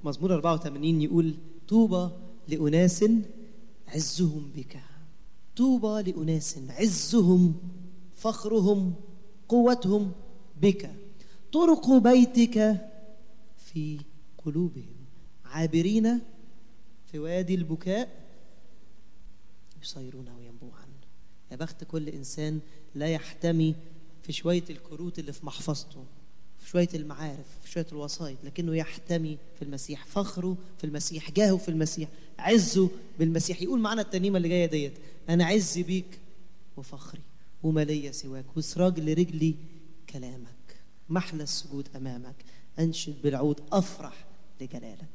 مزمور 84 يقول طوبى لأناس عزهم بك طوبى لأناس عزهم فخرهم قوتهم بك طرق بيتك في قلوبهم عابرين في وادي البكاء يصيرون وينبوعا يا بخت كل إنسان لا يحتمي في شوية الكروت اللي في محفظته في شوية المعارف في شوية الوسائط لكنه يحتمي في المسيح فخره في المسيح جاهه في المسيح عزه بالمسيح يقول معنا الترنيمة اللي جاية ديت أنا عزي بيك وفخري وما ليا سواك وسراج لرجلي كلامك محلى السجود أمامك أنشد بالعود أفرح لجلالك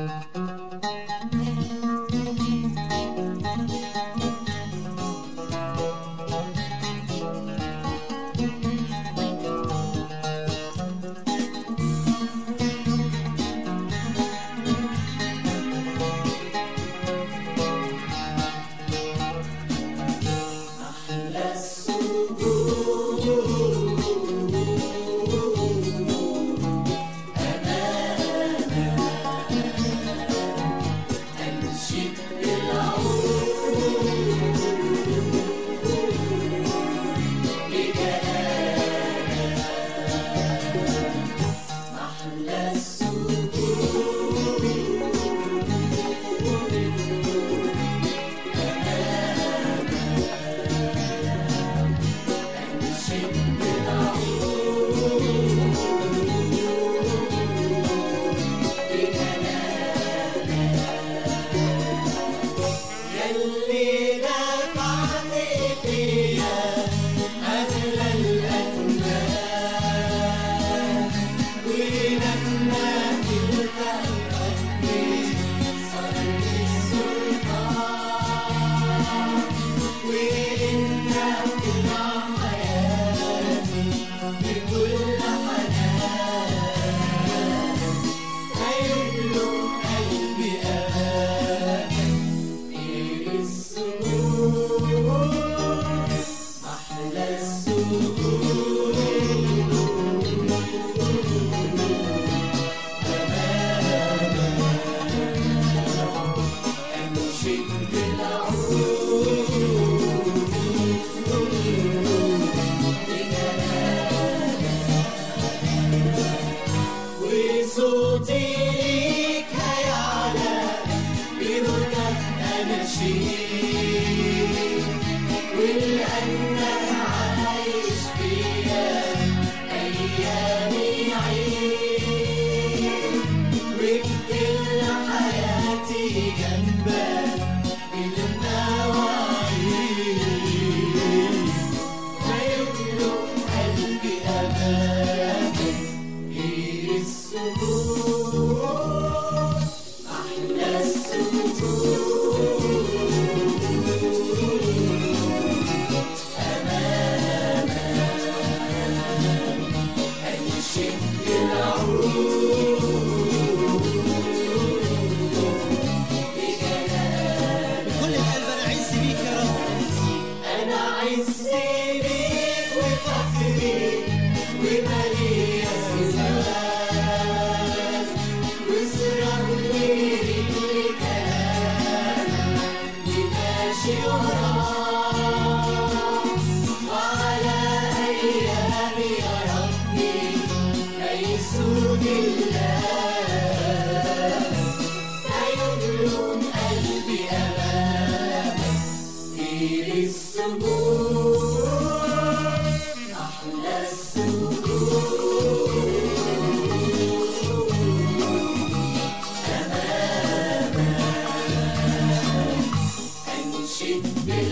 كل القلب أنا عز بيك يا رب أنا عزي بيك وفخري ومالي سواك واسرق لي كلامك وماشي وراك وعلى أيامي يا ربي ميسور الله هيبلغ قلبي أمامك غير السجود أحلى السجود أمامك أنشد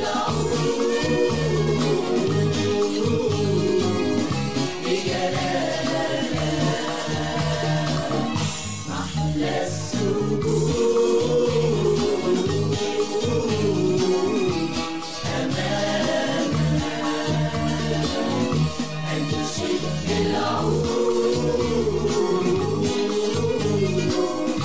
بالعود بجلالك أحلى السجود أنشد بالعود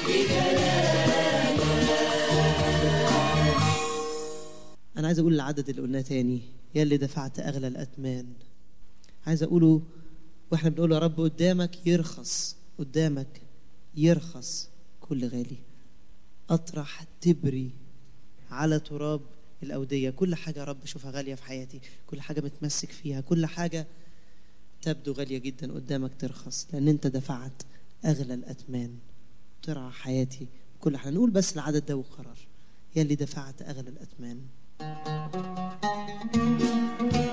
أنا عايز أقول العدد اللي قلناه تاني يا اللي دفعت أغلى الأثمان عايز أقوله وإحنا بنقول يا رب قدامك يرخص قدامك يرخص كل غالي أطرح تبري على تراب الأودية كل حاجة يا رب أشوفها غالية في حياتي كل حاجة متمسك فيها كل حاجة تبدو غالية جدا قدامك ترخص لأن أنت دفعت أغلى الأثمان ترعى حياتي كل حاجة نقول بس العدد ده وقرار يا اللي دفعت أغلى الأثمان